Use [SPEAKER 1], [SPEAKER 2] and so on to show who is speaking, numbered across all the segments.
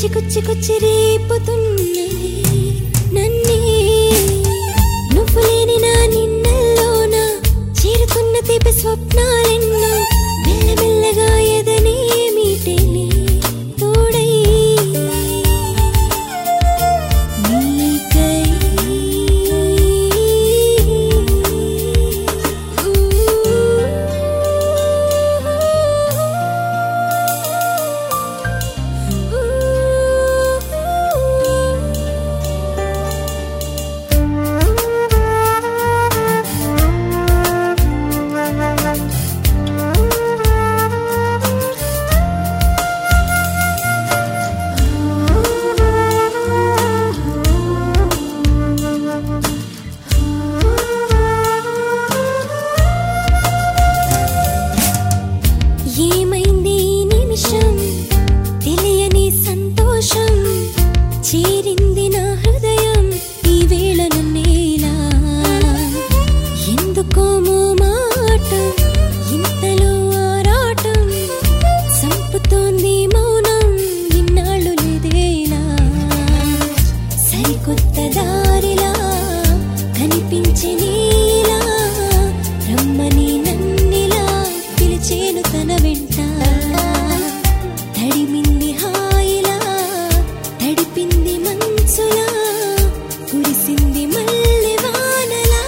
[SPEAKER 1] కుచ్చి కుచ్చి కుచ్చి రేపుతున్నది నన్నే నువ్వు లేని నా నిన్నల్లోన చేరుతున్న తీపి స్వప్నాలెన్నో మెల్లమెల్లగా ఎదనే మీటేనే తోడై నీకై ఏమైంది ఈ నిమిషం తెలియని సంతోషం చేరింది నా హృదయం ఈ వేళ నన్నేలా ఎందుకోమో మాట ఇంతలో ఆరాటం సంపుతోంది మౌనం ఇన్నాళ్ళు లేదేలా సరికొత్త దారిలా కనిపించే నీలా రమ్మని నన్నిలా పిలిచేను తన వెంట తడిమింది హాయిలా తడిపింది మనసులా కురిసింది మల్లె వానలా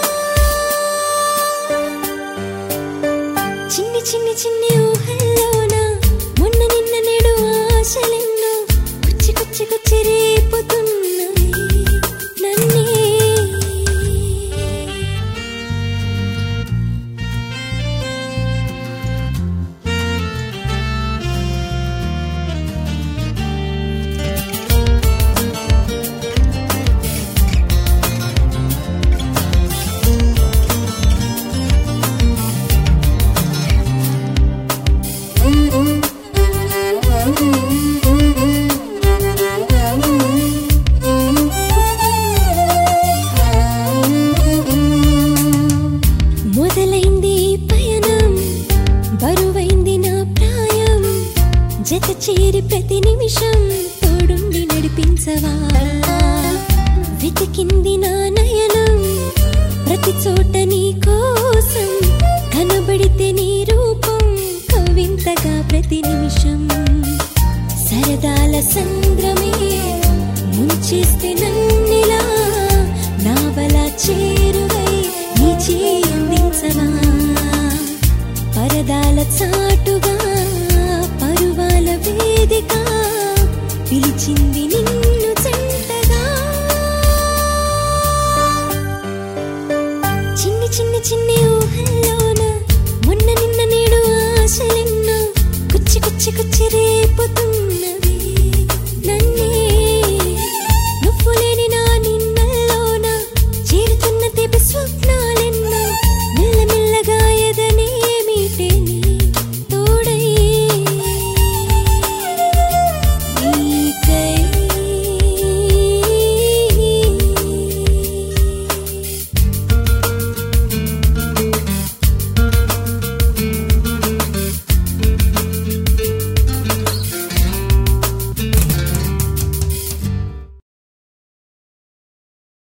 [SPEAKER 1] చిన్ని చిన్ని చిన్ని ఊహల్లోన మొన్న నిన్న నేడు ఆశలెన్నో కుచ్చి కుచ్చి కుచ్చి రేపుతున్నవి నన్నే మొదలైంది ఈ పయనం బరువైంది నా ప్రాయం జత చేరి ప్రతి నిమిషం తోడుండి నడిపించవా వెతికింది నా నయనం ప్రతి చోట నీ కోసం కనబడితే నీ రూపం కవింతగా ప్రతి నిమిషం సరదాల సంద్రమే ముంచేస్తే నన్నిలా నావల చేరువై నీ చేయందించవా పరదాల చాటుగా పరువాల వేదిక పిలిచింది నిన్ను చెంతగా చిన్ని చిన్ని చిన్ని ఊహల్లోన మొన్న నిన్న నేడు ఆశలెన్నో కుచ్చి కుచ్చి కుచ్చి రేపుతున్నవి నన్నే నువ్వు లేని నా నిన్నల్లోన చేరుతున్న తీపి స్వప్నాలే